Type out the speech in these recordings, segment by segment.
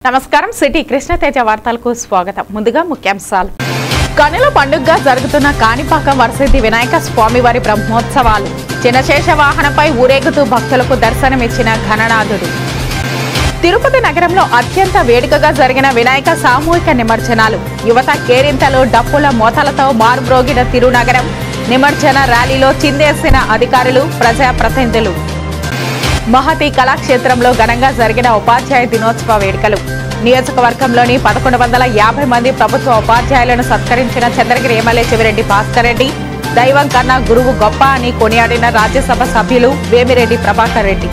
నమస్కారం సిటీ కృష్ణతేజ వార్తలకు స్వాగతం ముందుగా ముఖ్యాంశాలు కనుల పండుగగా జరుగుతున్న కాణిపాకం వరసిద్ధి వినాయక స్వామివారి బ్రహ్మోత్సవాలు చినశేష వాహనంపై ఊరేగుతూ భక్తులకు దర్శనమిచ్చిన ఘననాథుడు తిరుపతి నగరంలో అత్యంత వేడుకగా జరిగిన వినాయక సామూహిక నిమజ్జనాలు యువత కేరింతలు డప్పుల మోతలతో మారుమ్రోగిన తిరునగరం నిమజ్జన ర్యాలీలో చిందేసిన అధికారులు ప్రజాప్రతినిధులు మహతి కళాక్షేత్రంలో ఘనంగా జరిగిన ఉపాధ్యాయ దినోత్సవ వేడుకలు నియోజకవర్గంలోని పదకొండు వందల యాభై మంది ప్రభుత్వ ఉపాధ్యాయులను సత్కరించిన చంద్రగిరి ఎమ్మెల్యే చెవిరెడ్డి భాస్కర్ రెడ్డి దైవం కన్నా గురువు గొప్ప అని కొనియాడిన రాజ్యసభ సభ్యులు వేమిరెడ్డి ప్రభాకర్ రెడ్డి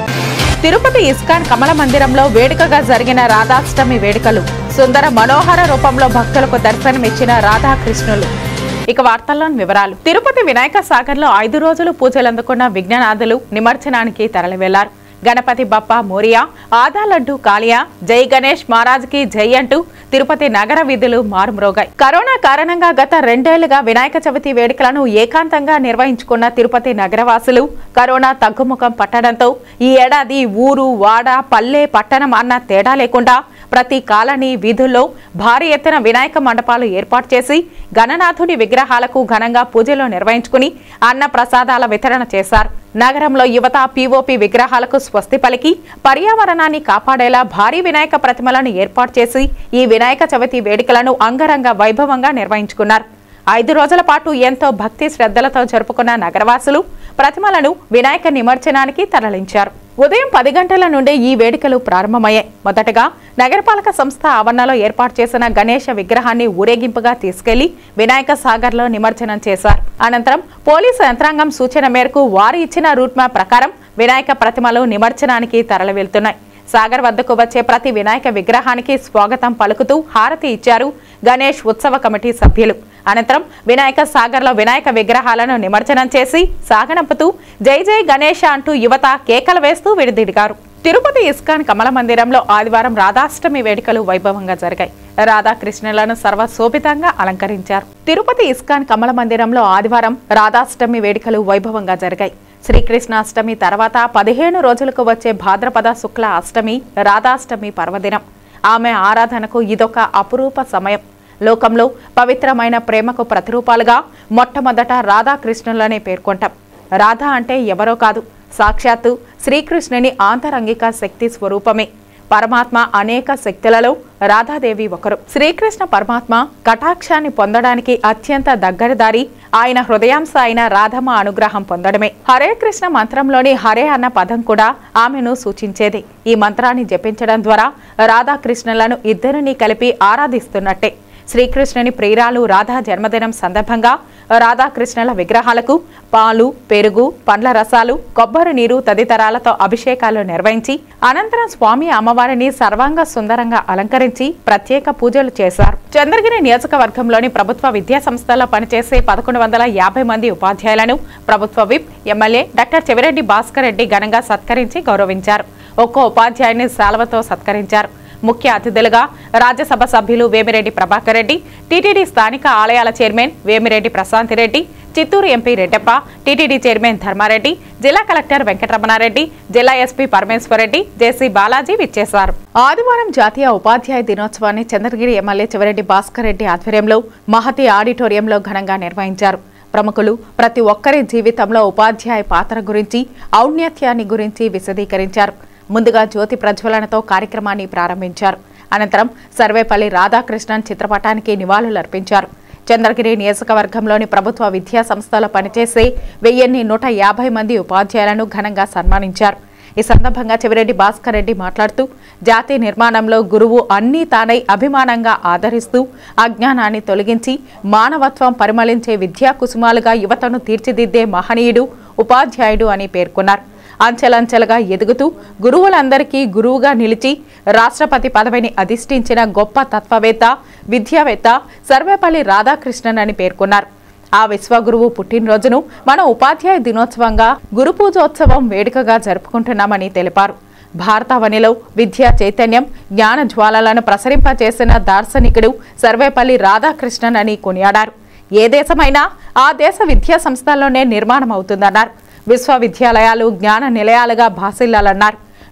తిరుపతి ఇస్కాన్ కమల మందిరంలో వేడుకగా జరిగిన రాధాష్టమి వేడుకలు సుందర మనోహర రూపంలో భక్తులకు దర్శనమిచ్చిన రాధాకృష్ణులు ఇక వార్తల్లోని వివరాలు తిరుపతి వినాయక సాగర్ లో ఐదు రోజులు పూజలు అందుకున్న విజ్ఞానాథులు నిమజ్జనానికి తరలివెళ్లారు గణపతి బప్ప మోరియా ఆదా లడ్డు కాళియా జై గణేష్ మహారాజ్ కి జై అంటూ తిరుపతి నగర వీధులు మారుమ్రోగాయి కరోనా కారణంగా గత రెండేళ్లుగా వినాయక చవితి వేడుకలను ఏకాంతంగా నిర్వహించుకున్న తిరుపతి నగరవాసులు కరోనా తగ్గుముఖం పట్టడంతో ఈ ఏడాది ఊరు వాడ పల్లె పట్టణం అన్న తేడా లేకుండా ప్రతి కాలనీ వీధుల్లో భారీ ఎత్తున వినాయక మండపాలు ఏర్పాటు చేసి గణనాథుడి విగ్రహాలకు ఘనంగా పూజలు నిర్వహించుకుని అన్న ప్రసాదాల వితరణ చేశారు నగరంలో యువత పీఓపీ విగ్రహాలకు స్వస్తి పలికి పర్యావరణాన్ని కాపాడేలా భారీ వినాయక ప్రతిమలను ఏర్పాటు చేసి ఈ వినాయక చవితి వేడుకలను అంగరంగ వైభవంగా నిర్వహించుకున్నారు ఐదు రోజుల పాటు ఎంతో భక్తి శ్రద్ధలతో జరుపుకున్న నగరవాసులు ప్రతిమలను వినాయక నిమజ్జనానికి తరలించారు ఉదయం పది గంటల నుండి ఈ వేడుకలు ప్రారంభమయ్యాయి మొదటగా నగరపాలక సంస్థ ఆవరణలో ఏర్పాటు చేసిన గణేష విగ్రహాన్ని ఊరేగింపుగా తీసుకెళ్లి వినాయక సాగర్లో నిమజ్జనం చేశారు అనంతరం పోలీసు యంత్రాంగం సూచన మేరకు వారు ఇచ్చిన రూట్ మ్యాప్ ప్రకారం వినాయక ప్రతిమలు నిమజ్జనానికి తరలి వెళ్తున్నాయి సాగర్ వద్దకు వచ్చే ప్రతి వినాయక విగ్రహానికి స్వాగతం పలుకుతూ హారతి ఇచ్చారు గణేష్ ఉత్సవ కమిటీ సభ్యులు అనంతరం వినాయక సాగర్లో వినాయక విగ్రహాలను నిమజ్జనం చేసి సాగనంపుతూ జై జై గణేష అంటూ యువత కేకలు వేస్తూ విడిదిడిగారు తిరుపతి ఇస్కాన్ కమల మందిరంలో ఆదివారం రాధాష్టమి వేడుకలు వైభవంగా జరిగాయి రాధాకృష్ణులను సర్వశోభితంగా అలంకరించారు తిరుపతి ఇస్కాన్ కమల మందిరంలో ఆదివారం రాధాష్టమి వేడుకలు వైభవంగా జరిగాయి శ్రీకృష్ణాష్టమి తర్వాత పదిహేను రోజులకు వచ్చే భాద్రపద శుక్ల అష్టమి రాధాష్టమి పర్వదినం ఆమె ఆరాధనకు ఇదొక అపురూప సమయం లోకంలో పవిత్రమైన ప్రేమకు ప్రతిరూపాలుగా మొట్టమొదట రాధాకృష్ణులనే పేర్కొంటాం రాధ అంటే ఎవరో కాదు సాక్షాత్తు శ్రీకృష్ణుని ఆంతరంగిక శక్తి స్వరూపమే పరమాత్మ అనేక శక్తులలో రాధాదేవి ఒకరు శ్రీకృష్ణ పరమాత్మ కటాక్షాన్ని పొందడానికి అత్యంత దగ్గరదారి ఆయన హృదయాంశ అయిన రాధమ్మ అనుగ్రహం పొందడమే హరే కృష్ణ మంత్రంలోని హరే అన్న పదం కూడా ఆమెను సూచించేది ఈ మంత్రాన్ని జపించడం ద్వారా రాధాకృష్ణులను ఇద్దరిని కలిపి ఆరాధిస్తున్నట్టే శ్రీకృష్ణుని ప్రియురాలు రాధా జన్మదినం సందర్భంగా రాధాకృష్ణుల విగ్రహాలకు పాలు పెరుగు పండ్ల రసాలు కొబ్బరి నీరు తదితరాలతో అభిషేకాలు నిర్వహించి అనంతరం స్వామి అమ్మవారిని సర్వాంగ సుందరంగా అలంకరించి ప్రత్యేక పూజలు చేశారు చంద్రగిరి నియోజకవర్గంలోని ప్రభుత్వ విద్యా సంస్థల్లో పనిచేసే పదకొండు వందల యాభై మంది ఉపాధ్యాయులను ప్రభుత్వ whip MLA doctor Chevireddy Bhaskar Reddy ఘనంగా సత్కరించి గౌరవించారు ఒక్కో ఉపాధ్యాయుని శాలవతో సత్కరించారు ముఖ్య అతిథులుగా రాజ్యసభ సభ్యులు వేమిరెడ్డి ప్రభాకర్ రెడ్డి టీటీడీ స్థానిక ఆలయాల chairman Vemireddy Prashanth Reddy Chittoor MP Reddappa TTD chairman Dharmareddy జిల్లా కలెక్టర్ వెంకటరమణారెడ్డి జిల్లా ఎస్పీ పరమేశ్వరరెడ్డి జేసీ బాలాజీ విచ్చేశారు ఆదివారం జాతీయ ఉపాధ్యాయ దినోత్సవాన్ని చంద్రగిరి ఎమ్మెల్యే చివరెడ్డి భాస్కర్ రెడ్డి ఆధ్వర్యంలో మహతి ఆడిటోరియంలో ఘనంగా నిర్వహించారు ప్రముఖులు ప్రతి ఒక్కరి జీవితంలో ఉపాధ్యాయ పాత్ర గురించి ఔన్నత్యాన్ని గురించి విశదీకరించారు ముందుగా జ్యోతి ప్రజ్వలనతో కార్యక్రమాన్ని ప్రారంభించారు అనంతరం సర్వేపల్లి రాధాకృష్ణన్ చిత్రపటానికి నివాళులర్పించారు చంద్రగిరి నియోజకవర్గంలోని ప్రభుత్వ విద్యా సంస్థలో పనిచేసే వెయ్యిన్ని నూట యాభై మంది ఉపాధ్యాయులను ఘనంగా సన్మానించారు ఈ సందర్భంగా చెవిరెడ్డి భాస్కర్ రెడ్డి మాట్లాడుతూ జాతి నిర్మాణంలో గురువు అన్నీ తానై అభిమానంగా ఆదరిస్తూ అజ్ఞానాన్ని తొలగించి మానవత్వం పరిమళించే విద్యా కుసుమాలుగా యువతను తీర్చిదిద్దే మహనీయుడు ఉపాధ్యాయుడు అని పేర్కొన్నారు అంచెలంచెలుగా ఎదుగుతూ గురువులందరికీ గురువుగా నిలిచి రాష్ట్రపతి పదవిని అధిష్ఠించిన గొప్ప తత్వవేత్త విద్యావేత్త సర్వేపల్లి రాధాకృష్ణన్ అని పేర్కొన్నారు ఆ విశ్వగురువు పుట్టినరోజును మన ఉపాధ్యాయ దినోత్సవంగా గురు పూజోత్సవం వేడుకగా జరుపుకుంటున్నామని తెలిపారు భారతావనిలో విద్యా చైతన్యం జ్ఞాన జ్వాలలను ప్రసరింపచేసిన దార్శనికుడు సర్వేపల్లి రాధాకృష్ణన్ అని కొనియాడారు ఏ దేశమైనా ఆ దేశ విద్యా సంస్థల్లోనే నిర్మాణం అవుతుందన్నారు విశ్వవిద్యాలయాలు జ్ఞాన నిలయాలుగా భాసిల్లాలన్నారు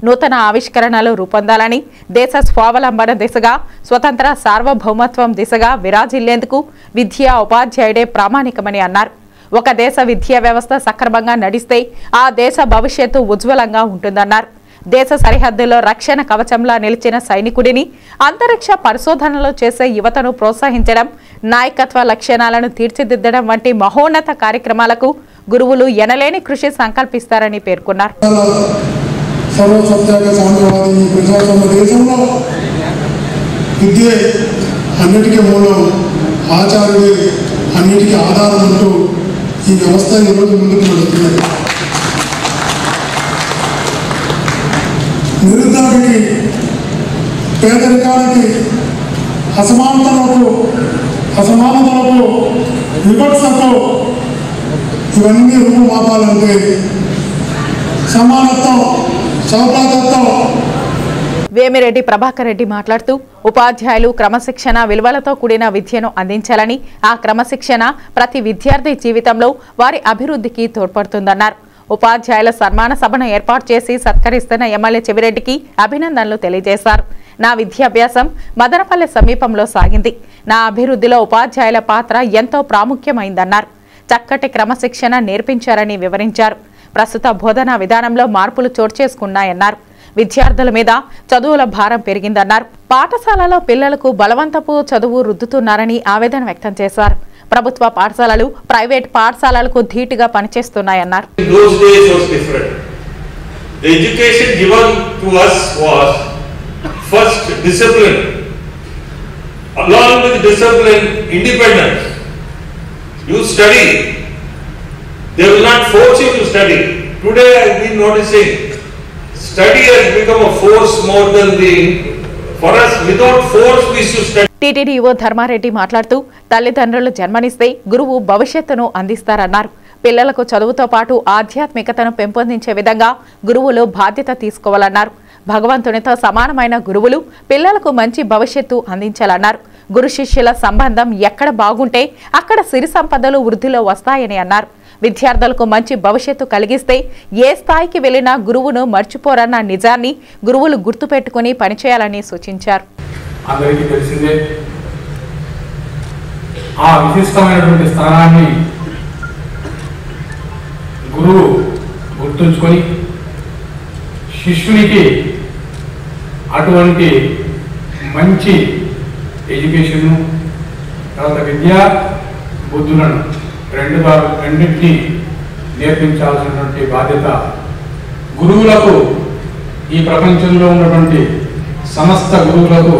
నూతన ఆవిష్కరణలు రూపొందాలని దేశ స్వావలంబన దిశగా స్వతంత్ర సార్వభౌమత్వం దిశగా విరాజిల్లేందుకు విద్యా ఉపాధ్యాయుడే ప్రామాణికమని అన్నారు ఒక దేశ విద్యా వ్యవస్థ సక్రమంగా నడిస్తే ఆ దేశ భవిష్యత్తు ఉజ్వలంగా ఉంటుందన్నారు దేశ సరిహద్దుల్లో రక్షణ కవచంలా నిలిచిన సైనికుడిని అంతరిక్ష పరిశోధనలు చేసే యువతను ప్రోత్సహించడం నాయకత్వ లక్షణాలను తీర్చిదిద్దడం వంటి మహోన్నత కార్యక్రమాలకు గురువులు ఎనలేని కృషి సంకల్పిస్తారని పేర్కొన్నారు సర్వసత్యాగ సామ్యవాది ఈ ప్రజాస్వామ్య దేశంలో విద్యే అన్నిటికీ మూలం ఆచార్యుడే అన్నిటికీ ఆధారం అంటూ ఈ వ్యవస్థ ఈరోజు ముందుకు నడుస్తున్నది నిరుద్యోగికి పేదరికానికి అసమానతలకు అసమానతలకు వివక్షకు ఇవన్నీ రూపుమాపాలంటే సమానత్వం సౌభాగ్యత్వం వేమిరెడ్డి ప్రభాకర్ రెడ్డి మాట్లాడుతూ ఉపాధ్యాయులు క్రమశిక్షణ విలువలతో కూడిన విద్యను అందించాలని ఆ క్రమశిక్షణ ప్రతి విద్యార్థి జీవితంలో వారి అభివృద్ధికి తోడ్పడుతుందన్నారు ఉపాధ్యాయుల సన్మాన సభను ఏర్పాటు చేసి సత్కరిస్తున్న ఎమ్మెల్యే చెవిరెడ్డికి అభినందనలు తెలియజేశారు నా విద్యాభ్యాసం మదనపల్లె సమీపంలో సాగింది నా అభివృద్ధిలో ఉపాధ్యాయుల పాత్ర ఎంతో ప్రాముఖ్యమైందన్నారు చక్కటి క్రమశిక్షణ నేర్పించారని వివరించారు ప్రస్తుత బోధనా విధానంలో మార్పులు చోటు చేసుకున్నాయన్నారు విద్యార్థుల మీద చదువుల భారం పెరిగిందన్నారు పాఠశాలలో పిల్లలకు బలవంతపు చదువు రుద్దుతున్నారని ఆవేదన వ్యక్తం చేశారు ప్రభుత్వ పాఠశాలలు ప్రైవేట్ పాఠశాలలకు ధీటుగా పనిచేస్తున్నాయన్నారు In those days was different. The education given to us was first discipline. Along with discipline, independence. You study. They will not force you to study. Today I have been noticing, study has become a force more than the, for us, without force we should study. TTD యువ ధర్మారెడ్డి మాట్లాడుతూ తల్లిదండ్రులు జన్మనిస్తే గురువు భవిష్యత్తును అందిస్తారన్నారు పిల్లలకు చదువుతో పాటు ఆధ్యాత్మికతను పెంపొందించే విధంగా గురువులు బాధ్యత తీసుకోవాలన్నారు భగవంతునితో సమానమైన గురువులు పిల్లలకు మంచి భవిష్యత్తు అందించాలన్నారు గురు శిష్యుల సంబంధం ఎక్కడ బాగుంటే అక్కడ సిరి సంపదలు వృద్ధిలో వస్తాయని అన్నారు విద్యార్థులకు మంచి భవిష్యత్తు కలిగిస్తే ఏ స్థాయికి వెళ్లినా గురువును మర్చిపోరన్న నిజాన్ని గురువులు గుర్తుపెట్టుకుని పనిచేయాలని సూచించారు అందరికీ తెలిసిందే ఆ విశిష్టమైనటువంటి స్థానాన్ని గురువు గుర్తుంచుకొని శిష్యునికి అటువంటి మంచి ఎడ్యుకేషన్ను తర్వాత విద్యా బుద్ధులను రెండు భాగ- రెండింటినీ నేర్పించాల్సినటువంటి బాధ్యత గురువులకు ఈ ప్రపంచంలో ఉన్నటువంటి సమస్త గురువులకు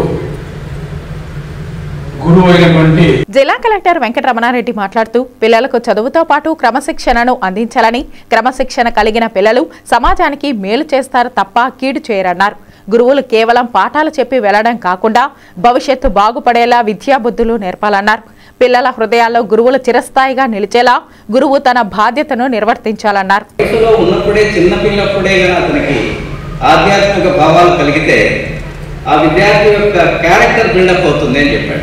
గురువు అయినటువంటి జిల్లా కలెక్టర్ వెంకటరమణారెడ్డి మాట్లాడుతూ పిల్లలకు చదువుతో పాటు క్రమశిక్షణను అందించాలని క్రమశిక్షణ కలిగిన పిల్లలు సమాజానికి మేలు చేస్తారు తప్ప కీడు చేయరన్నారు గురువులు కేవలం పాఠాలు చెప్పి వెళ్లడం కాకుండా భవిష్యత్తు బాగుపడేలా విద్యాబుద్ధులు నేర్పాలన్నారు పిల్లల హృదయాల్లో గురువులు చిరస్థాయిగా నిలిచేలా గురువు తన బాధ్యతను నిర్వర్తించాలన్నారు వయసులో ఉన్నప్పుడే చిన్నపిల్లప్పుడే కానీ అతనికి ఆధ్యాత్మిక భావాలు కలిగితే ఆ విద్యార్థి యొక్క క్యారెక్టర్ బిల్డప్ అవుతుంది అని చెప్పాడు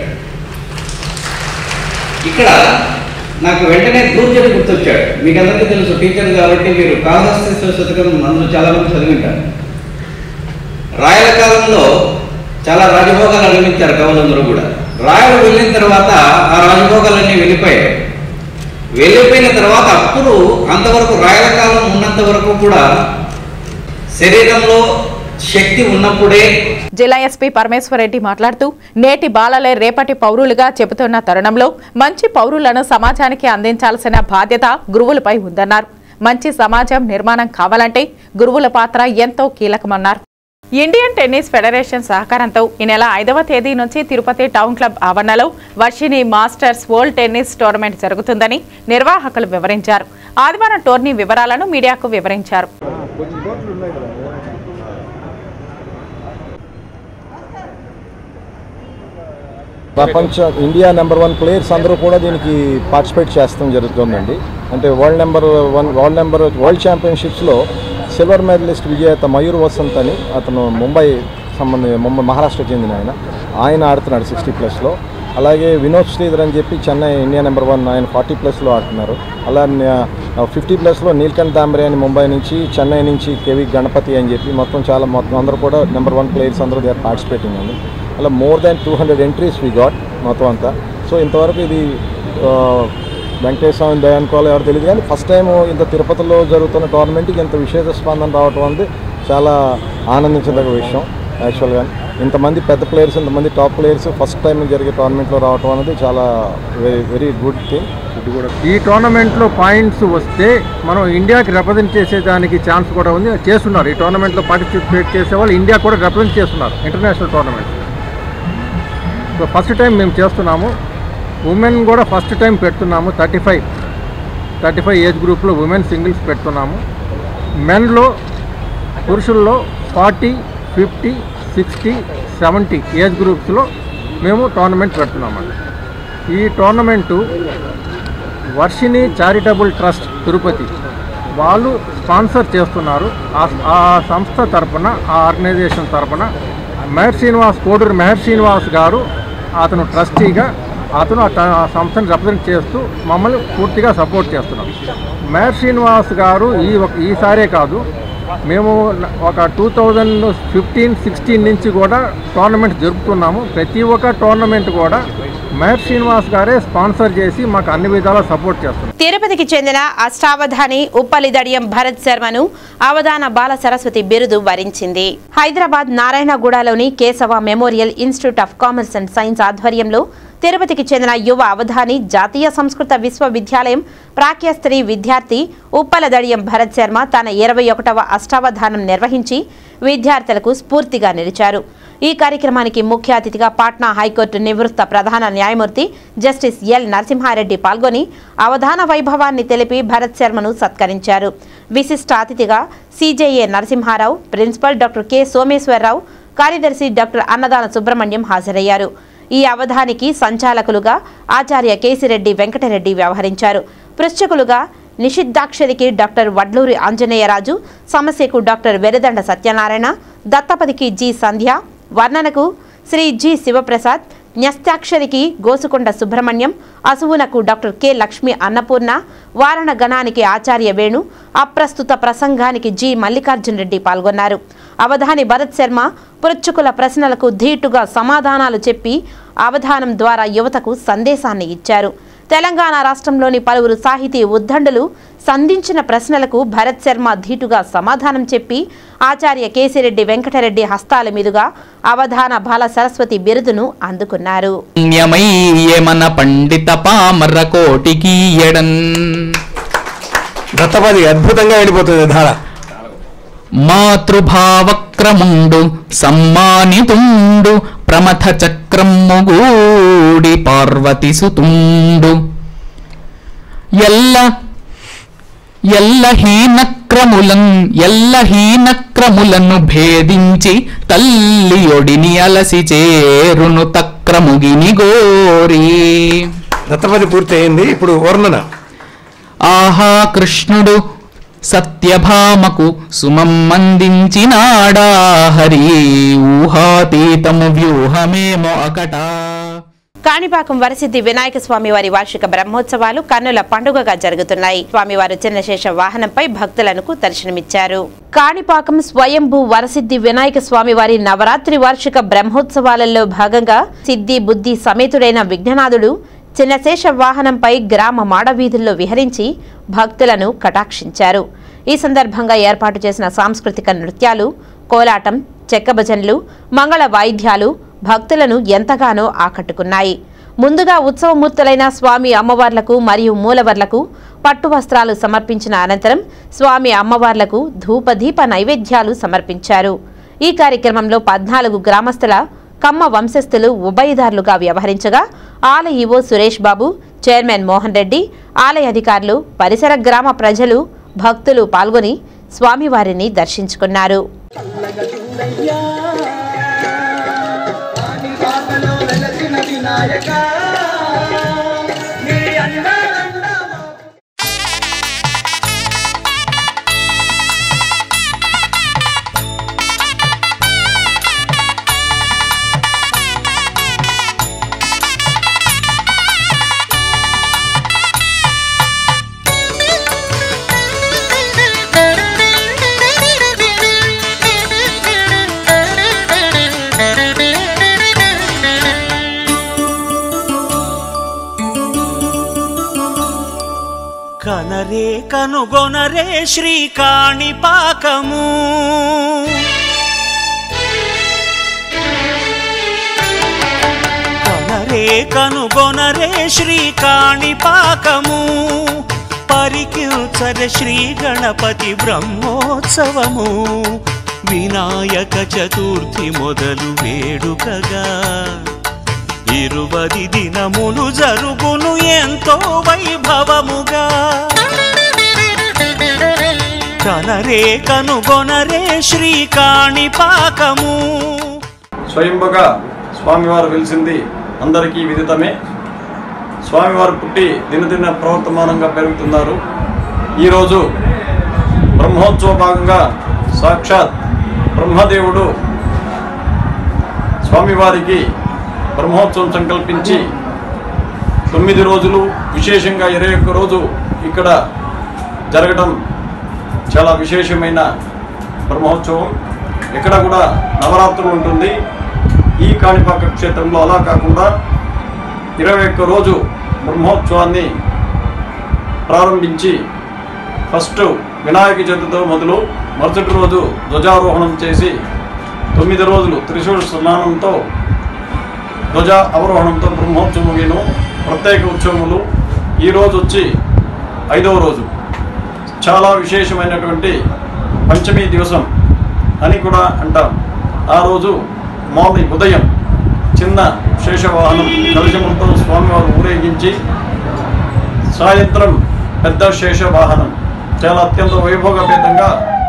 ఇక్కడ నాకు వెంటనే దూర్జటి గుర్తొచ్చాడు మీకు అందరికీ తెలుసు టీచర్ కాబట్టి మీరు కాళహస్తి శతకం అందులో చాలా మంది చదివింటారు రాయల కాలంలో చాలా రాజభోగాలు అనుభవించారు కవులందరూ కూడా రాయలు వెళ్ళిన తర్వాత ఆ రాజభోగాలన్నీ వెళ్ళిపోయాయి వెళ్ళిపోయిన తర్వాత అప్పుడు అంతవరకు రాయల కాలం ఉన్నంత వరకు కూడా శరీరంలో శక్తి ఉన్నప్పుడే జిల్లా ఎస్పీ పరమేశ్వరరెడ్డి మాట్లాడుతూ నేటి బాలలే రేపటి పౌరులుగా చెబుతున్న తరుణంలో మంచి పౌరులను సమాజానికి అందించాల్సిన బాధ్యత గురువులపై ఉందన్నారు మంచి సమాజం నిర్మాణం కావాలంటే గురువుల పాత్ర ఎంతో కీలకమన్నారు ఇండియన్ టెన్నిస్ ఫెడరేషన్ సహకారంతో ఈ నెల ఐదవ తేదీ నుంచి తిరుపతి టౌన్ క్లబ్ ఆవరణలో Varshini masters world tennis tournament జరుగుతుందని నిర్వాహకులు వివరించారు ఆదివారం టోర్నీ వివరాలను మీడియాకు వివరించారు ప్రపంచ ఇండియా నెంబర్ వన్ ప్లేయర్స్ అందరూ కూడా దీనికి పార్టిసిపేట్ చేస్తాం జరుగుతుందండి అంటే world number one world number world ఛాంపియన్షిప్స్లో సిల్వర్ మెడలిస్ట్ విజేత మయూర్ వసంత్ అని అతను ముంబై సంబంధి ముంబై మహారాష్ట్ర చెందిన ఆయన ఆయన ఆడుతున్నాడు సిక్స్టీ ప్లస్లో అలాగే వినోద్ శ్రీధర్ అని చెప్పి చెన్నై ఇండియా నెంబర్ వన్ ఆయన ఫార్టీ ప్లస్లో ఆడుతున్నారు అలా ఫిఫ్టీ ప్లస్లో నీల్కంఠ్ దాంబ్రే అని ముంబై నుంచి చెన్నై నుంచి కేవి గణపతి అని చెప్పి మొత్తం చాలా మొత్తం అందరూ కూడా నెంబర్ వన్ ప్లేయర్స్ అందరూ దే ఆర్ పార్టిసిపేటింగ్ అండి అలా more than two hundred entries we got మొత్తం అంతా సో ఇంతవరకు ఇది ఆ, వెంకటేశ్వర స్వామి దయ అనుకోవాలి ఎవరు తెలియదు కానీ ఫస్ట్ టైం ఇంత తిరుపతిలో జరుగుతున్న టోర్నమెంట్కి ఇంత విశేష స్పందన రావటం అనేది చాలా ఆనందించదగ్గ విషయం యాక్చువల్గా ఇంతమంది పెద్ద ప్లేయర్స్ ఇంతమంది టాప్ ప్లేయర్స్ ఫస్ట్ టైం జరిగే టోర్నమెంట్లో రావటం అనేది చాలా వెరీ వెరీ గుడ్ థింగ్ ఇది కూడా ఈ టోర్నమెంట్లో పాయింట్స్ వస్తే మనం ఇండియాకి రిప్రజెంట్ చేసేదానికి ఛాన్స్ కూడా ఉంది చేస్తున్నారు ఈ టోర్నమెంట్లో పార్టిసిపేట్ చేసే వాళ్ళు ఇండియా కూడా రిప్రజెంట్ చేస్తున్నారు international tournament so first time మేము చేస్తున్నాము ఉమెన్ కూడా ఫస్ట్ టైం పెడుతున్నాము thirty five thirty five age గ్రూప్లో ఉమెన్ సింగిల్స్ పెడుతున్నాము మెన్లో పురుషుల్లో forty fifty sixty seventy age గ్రూప్స్లో మేము టోర్నమెంట్ పెడుతున్నామండి ఈ tournament Varshini charitable trust Tirupati వాళ్ళు స్పాన్సర్ చేస్తున్నారు ఆ- ఆ సంస్థ తరపున ఆ ఆర్గనైజేషన్ తరపున మెహర్ శ్రీనివాస్ కోడూరు మెహర్ శ్రీనివాస్ గారు అతను ట్రస్టీగా అతను ఆ ట- ఆ సంస్థను రిప్రజెంట్ చేస్తూ మమ్మల్ని పూర్తిగా సపోర్ట్ చేస్తున్నారు మెహర్ శ్రీనివాస్ గారు ఈ ఒక- ఈసారే కాదు మేము ఒక టూ థౌజండ్ ఫిఫ్టీన్ సిక్స్టీన్ నుంచి కూడా టోర్నమెంట్ జరుపుతున్నాము ప్రతి ఒక్క టోర్నమెంట్ కూడా మెహర్ శ్రీనివాస్ గారే స్పాన్సర్ చేసి మాకు అన్ని విధాలా సపోర్ట్ చేస్తున్నారు తిరుపతికి చెందిన అష్టావధాని ఉప్పలిదడియం భరత్ శర్మను అవధాన బాల సరస్వతి బిరుదు వరించింది హైదరాబాద్ నారాయణగూడలోని Keshava memorial institute of commerce and science ఆధ్వర్యంలో తిరుపతికి చెందిన యువ అవధాని జాతీయ సంస్కృత విశ్వవిద్యాలయం ప్రాక్యస్త్రీ విద్యార్థి ఉప్పలదడియం భరత్ శర్మ తన ఇరవై ఒకటవ అష్టావధానం నిర్వహించి విద్యార్థులకు స్ఫూర్తిగా నిలిచారు ఈ కార్యక్రమానికి ముఖ్య అతిథిగా పాట్నా హైకోర్టు నివృత్త ప్రధాన న్యాయమూర్తి జస్టిస్ ఎల్ నరసింహారెడ్డి పాల్గొని అవధాన వైభవాన్ని తెలిపి భరత్ శర్మను సత్కరించారు విశిష్ట అతిథిగా CJA Narasimha Rao principal doctor K Someswara Rao కార్యదర్శి డాక్టర్ అన్నదాన సుబ్రహ్మణ్యం హాజరయ్యారు ఈ అవధానికి సంచాలకులుగా ఆచార్య కేసిరెడ్డి వెంకటరెడ్డి వ్యవహరించారు పృష్ఠకులుగా నిషిద్ధాక్షరికి డాక్టర్ వడ్లూరి ఆంజనేయరాజు సమస్యకు డాక్టర్ వెరదండ సత్యనారాయణ దత్తపదికి జి సంధ్య వర్ణనకు శ్రీ జి శివప్రసాద్ న్యస్తాక్షరికి గోసుకొండ సుబ్రహ్మణ్యం అసువునకు డాక్టర్ కె లక్ష్మి అన్నపూర్ణ వారణ గణానికి ఆచార్య వేణు అప్రస్తుత ప్రసంగానికి జి మల్లికార్జున్ రెడ్డి పాల్గొన్నారు అవధాని భరత్ శర్మ పృచ్ఛకుల ప్రశ్నలకు ధీటుగా సమాధానాలు చెప్పి అవధానం ద్వారా యువతకు సందేశాన్ని ఇచ్చారు తెలంగాణ రాష్ట్రంలోని పలువురు సాహితీ ఉద్దండులు సంధించిన ప్రశ్నలకు భరత్ శర్మ ధీటుగా సమాధానం చెప్పి ఆచార్య కేసిరెడ్డి వెంకటరెడ్డి హస్తాల మీదుగా అవధాన బాల సరస్వతి బిరుదును అందుకున్నారు పుణ్యమై ఏమన పండిత పామర కోటికి ఎడన్ దత్తపది అద్భుతంగా వెళ్ళిపోతుంది ధార మాతృభావక్రముండు సమ్మానితుండు ప్రమథ చక్రమ్ముగూడి పార్వతి సుతుండు ఎల్ల ఎల్ల హీనక్రములన్ ఎల్ల హీనక్రములను భేదించి తల్లియొడిని అలసి చేరును తక్రముగిని గోరి దత్తపది పూర్తి అయింది ఇప్పుడు వర్ణన ఆహా కృష్ణుడు సత్యభామకు సుమమ్మందించినాడా హరి ఊహాతీతము వ్యూహమేమో అకటా కాణిపాకం వరసిద్ధి వినాయక స్వామి వారి వార్షిక బ్రహ్మోత్సవాలు కన్నుల పండుగగా జరుగుతున్నాయి స్వామివారు చిన్నశేష వాహనంపై భక్తులకు దర్శనమిచ్చారు కాణిపాకం స్వయంభూ వరసిద్ధి వినాయక స్వామి వారి నవరాత్రి వార్షిక బ్రహ్మోత్సవాలలో భాగంగా సిద్ధి బుద్ధి సమేతుడైన విఘ్ననాథుడు చిన్నశేష వాహనంపై గ్రామ మాడవీధుల్లో విహరించి భక్తులను కటాక్షించారు ఈ సందర్భంగా ఏర్పాటు చేసిన సాంస్కృతిక నృత్యాలు కోలాటం చెక్క భజనలు మంగళ వాయిద్యాలు భక్తులను ఎంతగానో ఆకట్టుకున్నాయి ముందుగా ఉత్సవమూర్తులైన స్వామి అమ్మవార్లకు మరియు మూలవర్లకు పట్టు వస్త్రాలు సమర్పించిన అనంతరం స్వామి అమ్మవార్లకు ధూపదీప నైవేద్యాలు సమర్పించారు ఈ కార్యక్రమంలో పద్నాలుగు గ్రామస్తుల కమ్మ వంశస్థులు ఉభయదారులుగా వ్యవహరించగా ఆలయ ఈవో సురేష్ బాబు చైర్మన్ మోహన్ రెడ్డి ఆలయ అధికారులు పరిసర గ్రామ ప్రజలు భక్తులు పాల్గొని స్వామివారిని దర్శించుకున్నారు కనుగొనరే శ్రీకాణిపాకము కనరే కనుగొనరే శ్రీకాణిపాకము పరికిల్చర శ్రీ గణపతి బ్రహ్మోత్సవము వినాయక చతుర్థి మొదలు వేడుకగా ఇరువది దినములు జరుగును ఎంతో వైభవముగా కనరే కనుగొనరే శ్రీకాణిపాకము స్వయంభుగా స్వామివారు వెలిసింది అందరికీ విదితమే స్వామివారు పుట్టి దినదిన ప్రవర్తమానంగా పెరుగుతున్నారు ఈరోజు బ్రహ్మోత్సవ భాగంగా సాక్షాత్ బ్రహ్మదేవుడు స్వామివారికి బ్రహ్మోత్సవం సంకల్పించి తొమ్మిది రోజులు విశేషంగా ఇరవై ఒక్క రోజు ఇక్కడ జరగడం చాలా విశేషమైన బ్రహ్మోత్సవం ఇక్కడ కూడా నవరాత్రులు ఉంటుంది ఈ కాణిపాక క్షేత్రంలో అలా కాకుండా ఇరవై ఒక్క రోజు బ్రహ్మోత్సవాన్ని ప్రారంభించి ఫస్ట్ వినాయక చతుర్థితో మొదలు మరుసటి రోజు ధ్వజారోహణం చేసి తొమ్మిది రోజులు త్రిశూల స్నానంతో ధ్వజ అవరోహణంతో బ్రహ్మోత్సవం ముగిను ప్రత్యేక ఉత్సవములు ఈ రోజు వచ్చి ఐదవ రోజు చాలా విశేషమైనటువంటి పంచమి దివసం అని కూడా అంటాం ఆ రోజు మార్నింగ్ ఉదయం చిన్న శేషవాహనం కలశములతో స్వామివారు ఊరేగించి సాయంత్రం పెద్ద శేషవాహనం చాలా అత్యంత వైభవపేతంగా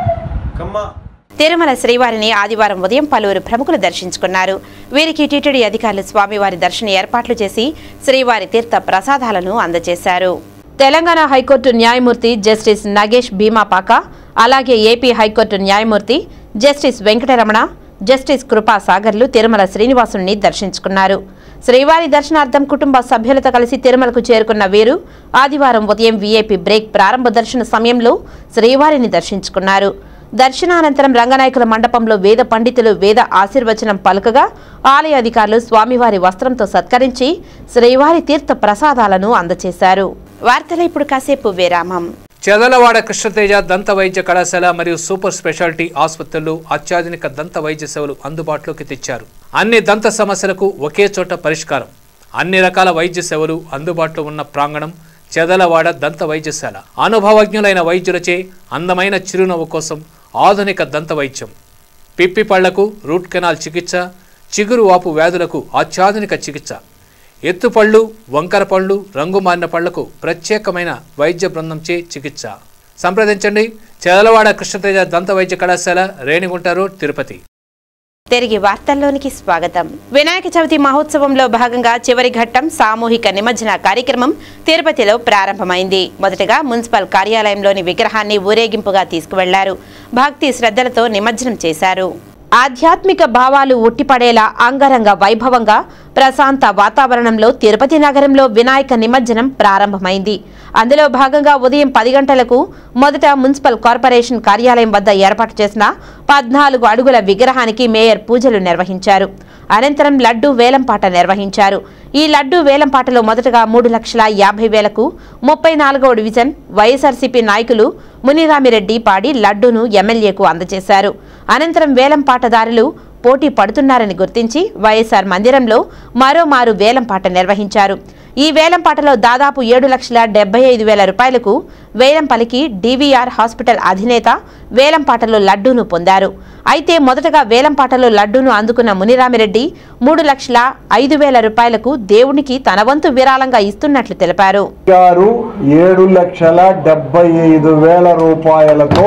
కమ్మ తిరుమల శ్రీవారిని ఆదివారం ఉదయం పలువురు ప్రముఖులు దర్శించుకున్నారు వీరికి టీటీడీ అధికారులు స్వామివారి దర్శన ఏర్పాట్లు చేసి శ్రీవారి తీర్థ ప్రసాదాలను అందజేశారు తెలంగాణ హైకోర్టు న్యాయమూర్తి జస్టిస్ నగేష్ భీమాపాక అలాగే ఏపీ హైకోర్టు న్యాయమూర్తి జస్టిస్ వెంకటరమణ జస్టిస్ కృపా సాగర్లు తిరుమల శ్రీనివాసుని దర్శించుకున్నారు శ్రీవారి దర్శనార్థం కుటుంబ సభ్యులతో కలిసి తిరుమలకు చేరుకున్న వీరు ఆదివారం ఉదయం వీఐపీ బ్రేక్ ప్రారంభ దర్శన సమయంలో శ్రీవారిని దర్శించుకున్నారు దర్శనానంతరం రంగనాయకుల మండపంలో వేద పండితులు వేద ఆశీర్వచనం పలుకగా ఆలయ అధికారులు స్వామివారి వస్త్రంతో సత్కరించి శ్రీవారి తీర్థ ప్రసాదాలను అందజేశారు వార్తలు ఇప్పుడు కాసేపు విరామం చెదలవాడ కృష్ణతేజ దంత వైద్య కళాశాల మరియు సూపర్ స్పెషాలిటీ ఆసుపత్రులు అత్యాధునిక దంత వైద్య సేవలు అందుబాటులోకి తెచ్చారు అన్ని దంత సమస్యలకు ఒకే చోట పరిష్కారం అన్ని రకాల వైద్య సేవలు అందుబాటులో ఉన్న ప్రాంగణం చెదలవాడ దంత వైద్యశాల అనుభవజ్ఞులైన వైద్యులచే అందమైన చిరునవ్వు కోసం ఆధునిక దంత వైద్యం పిప్పి పళ్లకు రూట్ కెనాల్ చికిత్స చిగురు వాపు వ్యాధులకు అత్యాధునిక చికిత్స ఎత్తుపళ్ళు వంకర పళ్ళు రంగు మారిన పళ్లకు ప్రత్యేకమైన వైద్య బృందంచే చికిత్స సంప్రదించండి చెదలవాడ కృష్ణతేజ దంత వైద్య కళాశాల రేణిగుంట రోడ్ తిరుపతి తిరిగి వార్తల్లోనికి స్వాగతం వినాయక చవితి మహోత్సవంలో భాగంగా చివరి ఘట్టం సామూహిక నిమజ్జన కార్యక్రమం తిరుపతిలో ప్రారంభమైంది మొదటగా మున్సిపల్ కార్యాలయంలోని విగ్రహాన్ని ఊరేగింపుగా తీసుకువెళ్లారు భక్తి శ్రద్ధలతో నిమజ్జనం చేశారు ఆధ్యాత్మిక భావాలు ఉట్టిపడేలా అంగరంగ వైభవంగా ప్రశాంత వాతావరణంలో తిరుపతి నగరంలో వినాయక నిమజ్జనం ప్రారంభమైంది అందులో భాగంగా ఉదయం పది గంటలకు మొదట మున్సిపల్ కార్పొరేషన్ కార్యాలయం వద్ద ఏర్పాటు చేసిన పద్నాలుగు అడుగుల విగ్రహానికి మేయర్ పూజలు నిర్వహించారు అనంతరం లడ్డు వేలంపాట నిర్వహించారు ఈ లడ్డు వేలంపాటలో మొదటగా మూడు లక్షల యాభై వేలకు ముప్పై నాలుగవ డివిజన్ వైఎస్ఆర్సీపీ నాయకులు మునిరామిరెడ్డి పాడి లడ్డూను ఎమ్మెల్యేకు అందజేశారు అనంతరం వేలంపాటదారులు పోటీ పడుతున్నారని గుర్తించి వైఎస్ఆర్ మందిరంలో మరోమారు వేలంపాట నిర్వహించారు ఈ వేలంపాటలో దాదాపు ఏడు లక్షల డెబ్బై ఐదు వేల రూపాయలకు వేలం పలికి డీవీఆర్ హాస్పిటల్ అధినేత వేలంపాటలో లడ్డూను పొందారు అయితే మొదటగా వేలంపాటలో లడ్డూను అందుకున్న మునిరామిరెడ్డి మూడు లక్షల ఐదు వేల రూపాయలకు దేవునికి తన వంతు విరాళంగా ఇస్తున్నట్లు తెలిపారు గారు ఏడు లక్షల డెబ్బై ఐదు వేల రూపాయలతో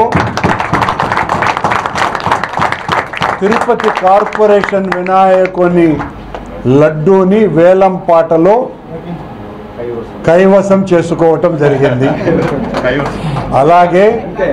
తిరుపతి కార్పొరేషన్ వినాయకుని లడ్డూని వేలం పాటలో కైవసం చేసుకోవటం జరిగింది అలాగే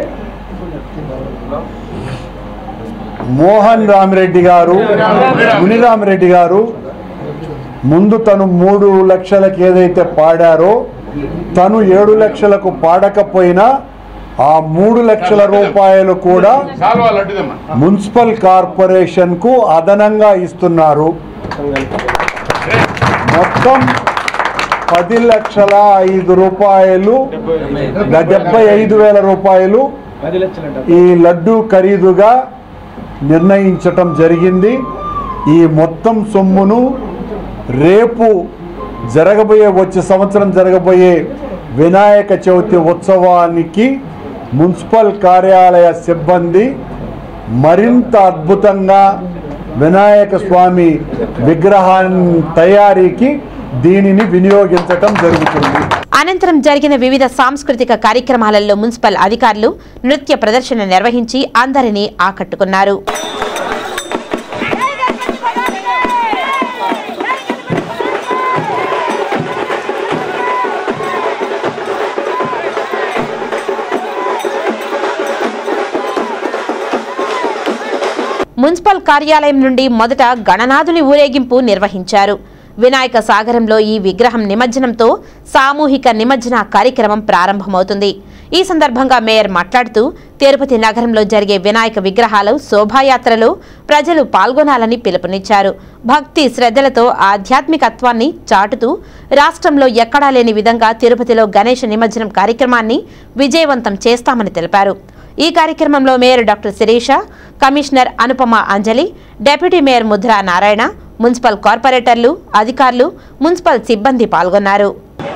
మోహన్ రామిరెడ్డి గారు మునిరామిరెడ్డి గారు ముందు తను మూడు లక్షలకు ఏదైతే పాడారో తను ఏడు లక్షలకు పాడకపోయినా ఆ మూడు లక్షల రూపాయలు కూడా మున్సిపల్ కార్పొరేషన్ కు అదనంగా ఇస్తున్నారు మొత్తం పది లక్షల ఐదు రూపాయలు డెబ్బై ఐదు వేల రూపాయలు ఈ లడ్డు ఖరీదుగా నిర్ణయించటం జరిగింది ఈ మొత్తం సొమ్మును రేపు జరగబోయే వచ్చే సంవత్సరం జరగబోయే వినాయక చవితి ఉత్సవానికి మున్సిపల్ కార్యాలయ సిబ్బంది మరింత అద్భుతంగా వినాయక స్వామి విగ్రహాన్ని తయారీకి దీనిని వినియోగించటం జరుగుతుంది అనంతరం జరిగిన వివిధ సాంస్కృతిక కార్యక్రమాలలో మున్సిపల్ అధికారులు నృత్య ప్రదర్శన నిర్వహించి అందరినీ ఆకట్టుకున్నారు మున్సిపల్ కార్యాలయం నుండి మొదట గణనాథుని ఊరేగింపు నిర్వహించారు వినాయక సాగరంలో ఈ విగ్రహం నిమజ్జనంతో సామూహిక నిమజ్జన కార్యక్రమం ప్రారంభమవుతుంది ఈ సందర్భంగా మేయర్ మాట్లాడుతూ తిరుపతి నగరంలో జరిగే వినాయక విగ్రహాలు శోభాయాత్రలో ప్రజలు పాల్గొనాలని పిలుపునిచ్చారు భక్తి శ్రద్ధలతో ఆధ్యాత్మికత్వాన్ని చాటుతూ రాష్ట్రంలో ఎక్కడా లేని విధంగా తిరుపతిలో గణేష నిమజ్జనం కార్యక్రమాన్ని విజయవంతం చేస్తామని తెలిపారు ఈ కార్యక్రమంలో mayor doctor Sirisha commissioner Anupama Anjali deputy mayor Mudra Narayana municipal కార్పొరేటర్లు అధికారులు మున్సిపల్ సిబ్బంది పాల్గొన్నారు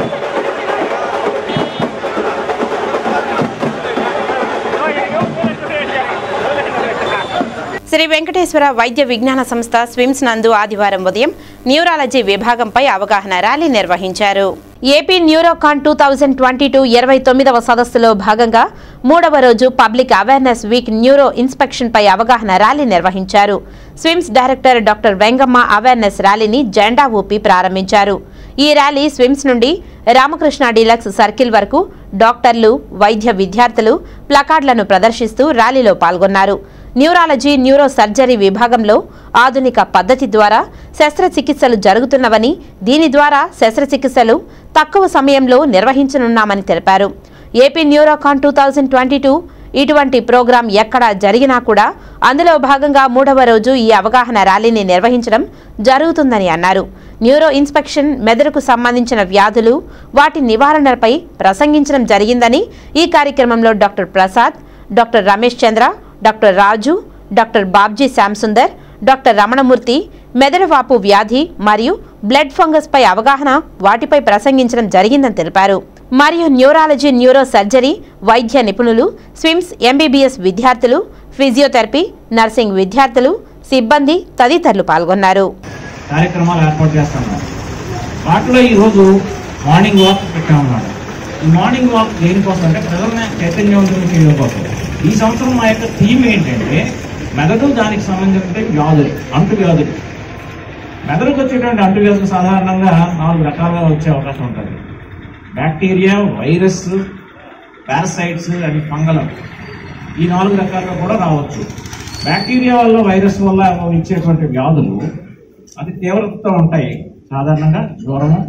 శ్రీ వెంకటేశ్వర వైద్య విజ్ఞాన సంస్థ స్విమ్స్ నందు ఆదివారం ఉదయం న్యూరాలజీ విభాగంపై అవగాహన ర్యాలీ నిర్వహించారు AP Neurocon two thousand twenty two ఇరవై తొమ్మిదవ సదస్సులో భాగంగా మూడవ రోజు public awareness week neuro inspection పై అవగాహన ర్యాలీ నిర్వహించారు SVIMS director doctor Vengamma awareness ర్యాలీని జెండా ఊపి ప్రారంభించారు ఈ ర్యాలీ స్విమ్స్ నుండి రామకృష్ణ డీలక్స్ సర్కిల్ వరకు డాక్టర్లు వైద్య విద్యార్థులు ప్లకార్డులను ప్రదర్శిస్తూ ర్యాలీలో పాల్గొన్నారు న్యూరాలజీ న్యూరో సర్జరీ విభాగంలో ఆధునిక పద్ధతి ద్వారా శస్త్రచికిత్సలు జరుగుతున్నవని దీని ద్వారా శస్త్రచికిత్సలు తక్కువ సమయంలో నిర్వహించనున్నామని తెలిపారు AP Neurocon two thousand twenty two ఇటువంటి ప్రోగ్రాం ఎక్కడ జరిగినా కూడా అందులో భాగంగా మూడవ రోజు ఈ అవగాహన ర్యాలీని నిర్వహించడం జరుగుతుందని అన్నారు న్యూరో ఇన్స్పెక్షన్ మెదడుకు సంబంధించిన వ్యాధులు వాటి నివారణపై ప్రసంగించడం జరిగిందని ఈ కార్యక్రమంలో doctor Prasad doctor Ramesh Chandra doctor Raju doctor Babji Shyamsundar doctor Ramanamurthy మెదడువాపు వ్యాధి మరియు బ్లడ్ ఫంగస్ పై అవగాహన వాటిపై ప్రసంగించడం జరిగిందని తెలిపారు మరియు న్యూరాలజీ న్యూరో సర్జరీ వైద్య నిపుణులు స్విమ్స్ ఎంబీబీఎస్ విద్యార్థులు ఫిజియోథెరపీ నర్సింగ్ విద్యార్థులు సిబ్బంది తదితరులు పాల్గొన్నారు కార్యక్రమాలు ఏర్పాటు చేస్తున్నాం వాటిలో ఈరోజు మార్నింగ్ వాక్ పెట్టామన్నమాట ఈ మార్నింగ్ వాక్ దేనికోసం అంటే ప్రజల్ని చైతన్యవంతులు చేయడం కోసం ఈ సంవత్సరం మా యొక్క థీమ్ ఏంటంటే మెదడు దానికి సంబంధించిన వ్యాధులు అంటు వ్యాధులు మెదడుకు వచ్చేటువంటి అంటు వ్యాధులు సాధారణంగా నాలుగు రకాలుగా వచ్చే అవకాశం ఉంటుంది bacteria virus parasites and fungal ఈ నాలుగు రకాలుగా కూడా రావచ్చు బ్యాక్టీరియా వల్ల వైరస్ వల్ల ఇచ్చేటువంటి వ్యాధులు అది తీవ్రతతో ఉంటాయి సాధారణంగా జ్వరము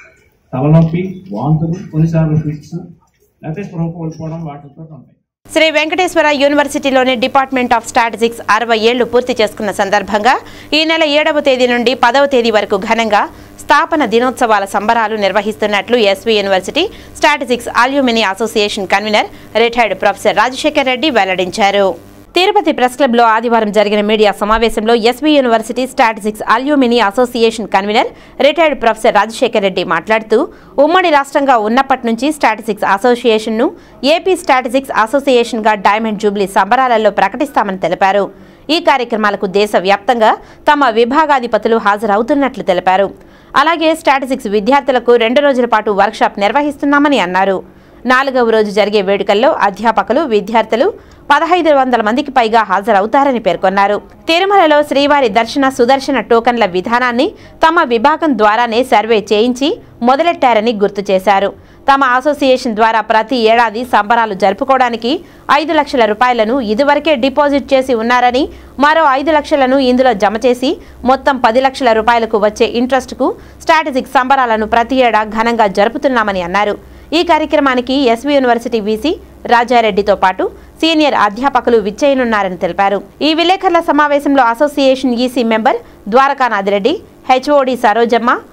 తలనొప్పి వాంతులు కొన్నిసార్లు ఫిట్స్ లేకపోతే స్పృహ కోల్పోవడం వాటితో ఉంటాయి శ్రీ వెంకటేశ్వర యూనివర్సిటీలోని డిపార్ట్మెంట్ ఆఫ్ స్టాటిస్టిక్స్ అరవై ఏళ్లు పూర్తి చేసుకున్న సందర్భంగా ఈ నెల ఏడవ తేదీ నుండి పదవ తేదీ వరకు ఘనంగా స్థాపన దినోత్సవాల సంబరాలు నిర్వహిస్తున్నట్లు SV university statistics alumni association convener retired professor Rajasekhar Reddy వెల్లడించారు తిరుపతి ప్రెస్ క్లబ్లో ఆదివారం జరిగిన మీడియా సమావేశంలో SV university statistics alumni association convener retired professor Rajasekhar Reddy మాట్లాడుతూ ఉమ్మడి రాష్ట్రంగా ఉన్నప్పటి నుంచి స్టాటిస్టిక్స్ అసోసియేషన్ను ఏపీ స్టాటిస్టిక్స్ అసోసియేషన్గా డైమండ్ జూబ్లీ సంబరాలలో ప్రకటిస్తామని తెలిపారు ఈ కార్యక్రమాలకు దేశవ్యాప్తంగా తమ విభాగాధిపతులు హాజరవుతున్నట్లు తెలిపారు అలాగే స్టాటిస్టిక్స్ విద్యార్థులకు రెండు రోజుల పాటు వర్క్షాప్ నిర్వహిస్తున్నామని అన్నారు నాలుగవ రోజు జరిగే వేడుకల్లో అధ్యాపకులు విద్యార్థులు పదహైదు వందల మందికి పైగా హాజరవుతారని పేర్కొన్నారు తిరుమలలో శ్రీవారి దర్శన సుదర్శన టోకన్ల విధానాన్ని తమ విభాగం ద్వారానే సర్వే చేయించి మొదలెట్టారని గుర్తు చేశారు తమ అసోసియేషన్ ద్వారా ప్రతి ఏడాది సంబరాలు జరుపుకోవడానికి ఐదు లక్షల రూపాయలను ఇదివరకే డిపాజిట్ చేసి ఉన్నారని మరో ఐదు లక్షలను ఇందులో జమ చేసి మొత్తం పది లక్షల రూపాయలకు వచ్చే ఇంట్రెస్ట్కు స్ట్రాటజిక్ సంబరాలను ప్రతి ఏడా ఘనంగా జరుపుతున్నామని అన్నారు ఈ కార్యక్రమానికి ఎస్వి యూనివర్సిటీ వీసీ రాజారెడ్డితో పాటు సీనియర్ అధ్యాపకులు విచ్చేయనున్నారని తెలిపారు ఈ విలేకరుల సమావేశంలో association EC member Dwarakanath Reddy HOD Sarojamma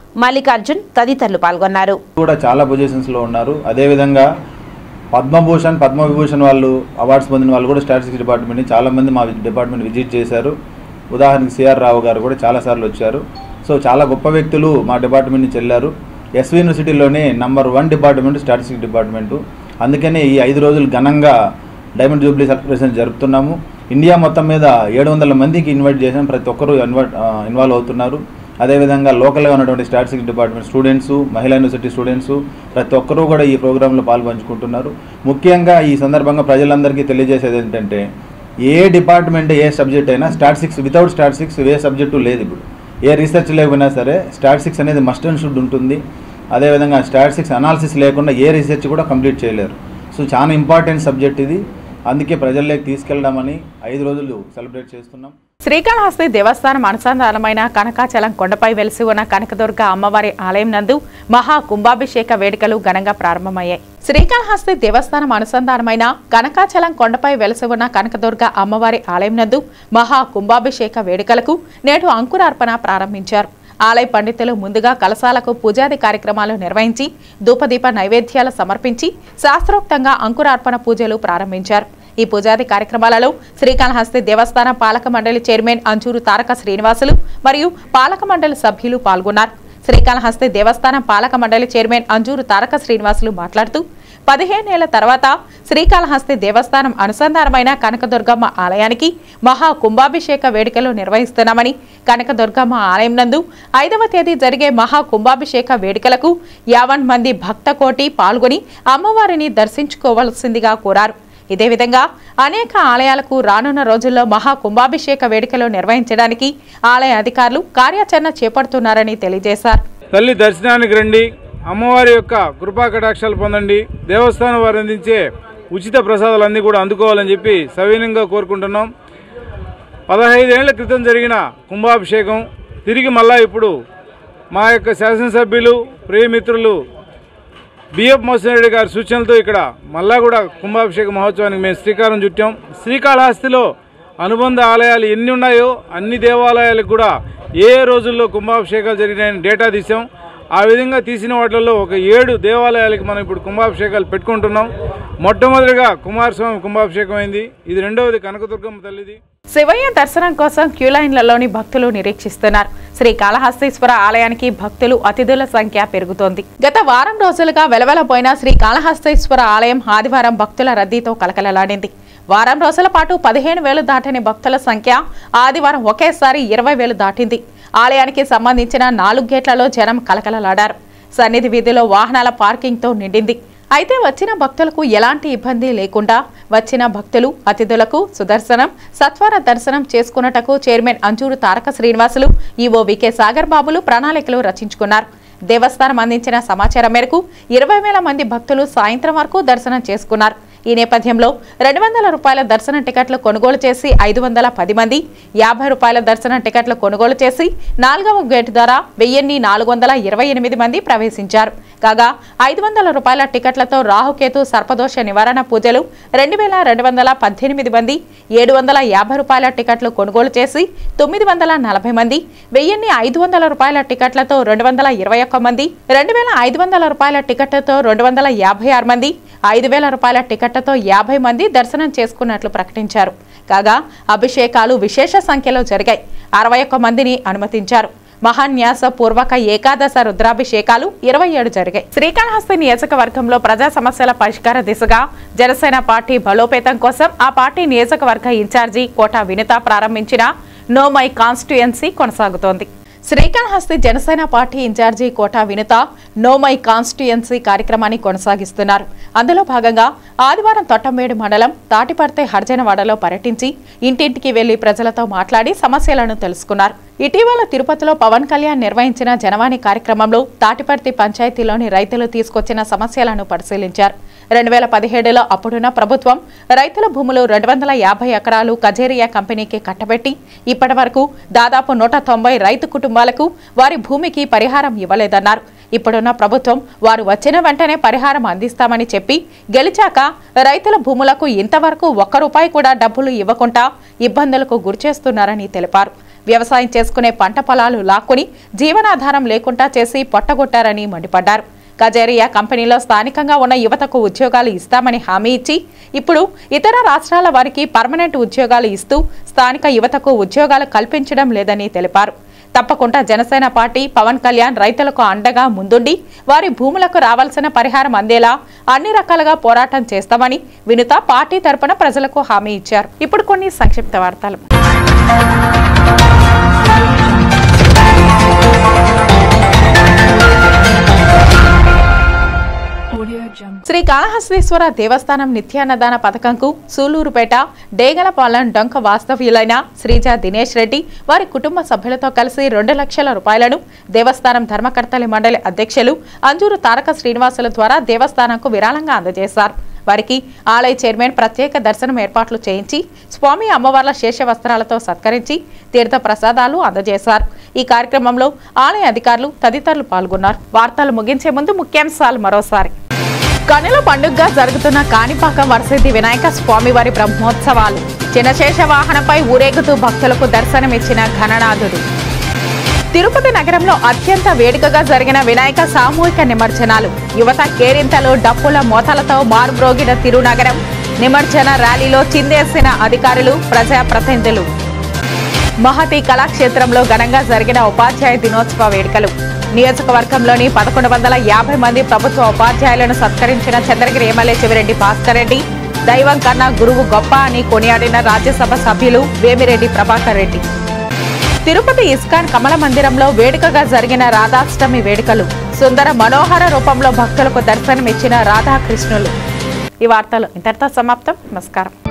Mallikarjun తదితరులు పాల్గొన్నారు కూడా చాలా పొజిషన్స్లో ఉన్నారు అదేవిధంగా పద్మభూషణ్ పద్మవిభూషణ్ వాళ్ళు అవార్డ్స్ పొందిన వాళ్ళు కూడా స్టాటిస్టిక్స్ డిపార్ట్మెంట్ని చాలామంది మా డిపార్ట్మెంట్ విజిట్ చేశారు ఉదాహరణకి సిఆర్ రావు గారు కూడా చాలాసార్లు వచ్చారు సో చాలా గొప్ప వ్యక్తులు మా డిపార్ట్మెంట్ నుంచి వెళ్ళారు ఎస్వి యూనివర్సిటీలోనే number one department statistics department అందుకనే ఈ ఐదు రోజులు ఘనంగా డైమండ్ జూబ్లీ సెలబ్రేషన్ జరుపుతున్నాము ఇండియా మొత్తం మీద ఏడు వందల మందికి ఇన్వైట్ చేసాం ప్రతి ఒక్కరూ ఇన్వైట్ ఇన్వాల్వ్ అవుతున్నారు అదేవిధంగా లోకల్గా ఉన్నటువంటి statistics department students Mahila university students ప్రతి ఒక్కరూ కూడా ఈ ప్రోగ్రాంలో పాల్పంచుకుంటున్నారు ముఖ్యంగా ఈ సందర్భంగా ప్రజలందరికీ తెలియజేసేది ఏంటంటే ఏ డిపార్ట్మెంట్ ఏ సబ్జెక్ట్ అయినా స్టాటిస్టిక్స్ వితౌట్ స్టాటిస్టిక్స్ ఏ సబ్జెక్టు లేదు ఇప్పుడు ఏ రీసెర్చ్ లేకపోయినా సరే స్టాటిస్టిక్స్ అనేది మస్ట్ అండ్ షుడ్ ఉంటుంది అదేవిధంగా స్టాటిస్టిక్స్ అనాలిసిస్ లేకుండా ఏ రీసెర్చ్ కూడా కంప్లీట్ చేయలేరు సో చాలా ఇంపార్టెంట్ సబ్జెక్ట్ ఇది అందుకే ప్రజల్లోకి తీసుకెళ్దామని ఐదు రోజులు సెలబ్రేట్ చేస్తున్నాం శ్రీకాళహస్తి దేవస్థానం అనుసంధానమైన కనకాచలం కొండపై వెలిసి ఉన్న కనకదుర్గ అమ్మవారి ఆలయం నందు మహా కుంభాభిషేక వేడుకలు ఘనంగా ప్రారంభమయ్యాయి శ్రీకాళహస్తి దేవస్థానం అనుసంధానమైన కనకాచలం కొండపై వెలిసి ఉన్న కనకదుర్గ అమ్మవారి ఆలయం నందు మహా కుంభాభిషేక వేడుకలకు నేడు అంకురార్పణ ప్రారంభించారు ఆలయ పండితులు ముందుగా కలశాలకు పూజాది కార్యక్రమాలు నిర్వహించి ధూపదీప నైవేద్యాలు సమర్పించి శాస్త్రోక్తంగా అంకురార్పణ పూజలు ప్రారంభించారు ఈ పూజాది కార్యక్రమాలలో శ్రీకాళహస్తి దేవస్థాన పాలక మండలి చైర్మన్ అంచూరు తారక శ్రీనివాసులు మరియు పాలక మండలి సభ్యులు పాల్గొన్నారు శ్రీకాళహస్తి దేవస్థానం పాలక మండలి చైర్మన్ అంజూరు తారక శ్రీనివాసులు మాట్లాడుతూ పదిహేనేళ్ల తర్వాత శ్రీకాళహస్తి దేవస్థానం అనుసంధానమైన కనకదుర్గమ్మ ఆలయానికి మహా కుంభాభిషేక వేడుకలు నిర్వహిస్తున్నామని కనకదుర్గమ్మ ఆలయం నందు ఐదవ తేదీ జరిగే మహా కుంభాభిషేక వేడుకలకు యావన్ మంది భక్త కోటి పాల్గొని అమ్మవారిని దర్శించుకోవాల్సిందిగా కోరారు ఇదే విధంగా అనేక ఆలయాలకు రానున్న రోజుల్లో మహా కుంభాభిషేక వేడుకలు నిర్వహించడానికి ఆలయ అధికారులు కార్యాచరణ చేపడుతున్నారని తెలియజేశారు తల్లి దర్శనానికి రండి అమ్మవారి యొక్క కృపా కటాక్షాలు పొందండి దేవస్థానం వారు అందించే ఉచిత ప్రసాదాలన్నీ కూడా అందుకోవాలని చెప్పి సవినయంగా కోరుకుంటున్నాం పదహైదేళ్ల క్రితం జరిగిన కుంభాభిషేకం తిరిగి మళ్ళా ఇప్పుడు మా యొక్క శాసనసభ్యులు ప్రియమిత్రులు బిఎఫ్ మోహన్ రెడ్డి గారి సూచనలతో ఇక్కడ మళ్ళా కూడా కుంభాభిషేక మహోత్సవానికి మేము శ్రీకారం చుట్టాం శ్రీకాళహస్తిలో అనుబంధ ఆలయాలు ఎన్ని ఉన్నాయో అన్ని దేవాలయాలకు కూడా ఏ రోజుల్లో కుంభాభిషేకాలు జరిగినాయని డేటా తీసాం ఆ విధంగా తీసిన వాటిల్లో ఒక ఏడు దేవాలయాలకి మనం ఇప్పుడు కుంభాభిషేకాలు పెట్టుకుంటున్నాం మొట్టమొదటిగా కుమారస్వామి కుంభాభిషేకం అయింది ఇది రెండవది కనకదుర్గమ్మ తల్లిది శివయ్య దర్శనం కోసం క్యూ లైన్లలోని భక్తులు నిరీక్షిస్తున్నారు శ్రీ కాళహస్తీశ్వర ఆలయానికి భక్తులు అతిథుల సంఖ్య పెరుగుతోంది గత వారం రోజులుగా వెలవెలపోయిన శ్రీ కాళహస్తీశ్వర ఆలయం ఆదివారం భక్తుల రద్దీతో కలకలలాడింది వారం రోజుల పాటు పదిహేను వేలు దాటని భక్తుల సంఖ్య ఆదివారం ఒకేసారి ఇరవై వేలు దాటింది ఆలయానికి సంబంధించిన నాలుగు గేట్లలో జనం కలకలలాడారు సన్నిధి వీధిలో వాహనాల పార్కింగ్తో నిండింది అయితే వచ్చిన భక్తులకు ఎలాంటి ఇబ్బంది లేకుండా వచ్చిన భక్తులు అతిథులకు సుదర్శనం సత్వర దర్శనం చేసుకున్నటకు chairman Anjuru Taraka Srinivasulu EO VK Sagar బాబులు ప్రణాళికలు రచించుకున్నారు దేవస్థానం అందించిన సమాచారం మేరకు ఇరవై వేల మంది భక్తులు సాయంత్రం వరకు దర్శనం చేసుకున్నారు ఈ నేపథ్యంలో రెండు వందల రూపాయల దర్శన టికెట్లు కొనుగోలు చేసి ఐదు వందల పది మంది యాభై రూపాయల దర్శన టికెట్లు కొనుగోలు చేసి నాలుగవ గేటు ద్వారా వెయ్యిన్ని నాలుగు వందల ఇరవై ఎనిమిది మంది ప్రవేశించారు కాగా ఐదు వందల రూపాయల టికెట్లతో రాహుకేతు సర్పదోష నివారణ పూజలు రెండు వేల రెండు వందల పద్దెనిమిది మంది ఏడు వందల యాభై రూపాయల టికెట్లు కొనుగోలు చేసి తొమ్మిది వందల నలభై మంది వెయ్యిన్ని ఐదు వందల రూపాయల టికెట్లతో రెండు వందల ఇరవై ఒక్క మంది రెండు వేల ఐదు వందల రూపాయల టికెట్లతో రెండు వందల యాభై ఆరు మంది ఐదు వేల రూపాయల టికెట్లతో యాభై మంది దర్శనం చేసుకున్నట్లు ప్రకటించారు కాగా అభిషేకాలు విశేష సంఖ్యలో జరిగాయి అరవై ఒక్క మందిని అనుమతించారు మహాన్యాస పూర్వక ఏకాదశ రుద్రాభిషేకాలు ఇరవై ఏడు జరిగాయి శ్రీకాళహస్తి నియోజకవర్గంలో ప్రజా సమస్యల పరిష్కార దిశగా జనసేన పార్టీ బలోపేతం కోసం ఆ పార్టీ నియోజకవర్గ ఇన్ఛార్జి కోట వినిత ప్రారంభించిన నో మై కాన్స్టిట్యుయెన్సీ కొనసాగుతోంది Srikalahasti Janasena party incharge Kota Vinitha know my constituency కార్యక్రమాన్ని కొనసాగిస్తున్నారు అందులో భాగంగా ఆదివారం తొట్టంబేడు మండలం తాటిపర్తే హర్జనవాడలో పర్యటించి ఇంటింటికి వెళ్లి ప్రజలతో మాట్లాడి సమస్యలను తెలుసుకున్నారు ఇటీవల తిరుపతిలో పవన్ కళ్యాణ్ నిర్వహించిన జనవాణి కార్యక్రమంలో తాటిపర్తి పంచాయతీలోని రైతులు తీసుకొచ్చిన సమస్యలను పరిశీలించారు రెండు వేల పదిహేడులో అప్పుడున్న ప్రభుత్వం రైతుల భూములు రెండు వందల యాభై ఎకరాలు కజేరియా కంపెనీకి కట్టబెట్టి ఇప్పటి వరకు దాదాపు నూట తొంభై రైతు కుటుంబాలకు వారి భూమికి పరిహారం ఇవ్వలేదన్నారు ఇప్పుడున్న ప్రభుత్వం వారు వచ్చిన వెంటనే పరిహారం అందిస్తామని చెప్పి గెలిచాక రైతుల భూములకు ఇంతవరకు ఒక్క రూపాయి కూడా డబ్బులు ఇవ్వకుండా ఇబ్బందులకు గురిచేస్తున్నారని తెలిపారు వ్యవసాయం చేసుకునే పంట పొలాలు లాక్కొని జీవనాధారం లేకుండా చేసి పొట్టగొట్టారని మండిపడ్డారు కజేరియా కంపెనీలో స్థానికంగా ఉన్న యువతకు ఉద్యోగాలు ఇస్తామని హామీ ఇచ్చి ఇప్పుడు ఇతర రాష్ట్రాల వారికి పర్మనెంట్ ఉద్యోగాలు ఇస్తూ స్థానిక యువతకు ఉద్యోగాలు కల్పించడం లేదని తెలిపారు తప్పకుండా జనసేన పార్టీ పవన్ కళ్యాణ్ రైతులకు అండగా ముందుండి వారి భూములకు రావాల్సిన పరిహారం అందేలా అన్ని రకాలుగా పోరాటం చేస్తామని వినుత పార్టీ తరపున ప్రజలకు హామీ ఇచ్చారు ఇప్పుడు కొన్ని సంక్షిప్త వార్తలు శ్రీ కాళహస్తీశ్వర దేవస్థానం నిత్యాన్నదాన పథకంకు సూలూరుపేట డేగలపాలెం డొంక వాస్తవ్యులైన శ్రీజ దినేష్ రెడ్డి వారి కుటుంబ సభ్యులతో కలిసి రెండు లక్షల రూపాయలను దేవస్థానం ధర్మకర్తలి మండలి అధ్యక్షులు అంజూరు తారక శ్రీనివాసుల ద్వారా దేవస్థానంకు విరాళంగా అందజేశారు వారికి ఆలయ చైర్మన్ ప్రత్యేక దర్శనం ఏర్పాట్లు చేయించి స్వామి అమ్మవార్ల శేష వస్త్రాలతో సత్కరించి తీర్థ ప్రసాదాలు అందజేశారు ఈ కార్యక్రమంలో ఆలయ అధికారులు తదితరులు పాల్గొన్నారు వార్తలు ముగించే ముందు ముఖ్యాంశాలు మరోసారి కనుల పండుగగా జరుగుతున్న కాణిపాకం వరసిద్ధి వినాయక స్వామివారి బ్రహ్మోత్సవాలు చిన్నశేష వాహనంపై ఊరేగుతూ భక్తులకు దర్శనమిచ్చిన ఘననాథుడు తిరుపతి నగరంలో అత్యంత వేడుకగా జరిగిన వినాయక సామూహిక నిమజ్జనాలు యువత కేరింతలు డప్పుల మోతలతో మారుమ్రోగిన తిరునగరం నిమజ్జన ర్యాలీలో చిందేసిన అధికారులు ప్రజాప్రతినిధులు మహతి కళాక్షేత్రంలో ఘనంగా జరిగిన ఉపాధ్యాయ దినోత్సవ వేడుకలు నియోజకవర్గంలోని పదకొండు వందల యాభై మంది ప్రభుత్వ ఉపాధ్యాయులను సత్కరించిన చంద్రగిరి ఎమ్మెల్యే చెవిరెడ్డి భాస్కర్ రెడ్డి దైవం కన్నా గురువు గొప్ప అని కొనియాడిన రాజ్యసభ సభ్యులు వేమిరెడ్డి ప్రభాకర్ రెడ్డి తిరుపతి ఇస్కాన్ కమల మందిరంలో వేడుకగా జరిగిన రాధాష్టమి వేడుకలు సుందర మనోహర రూపంలో భక్తులకు దర్శనమిచ్చిన రాధాకృష్ణులు ఈ వార్తలు ఇంతటితో సమాప్తం నమస్కారం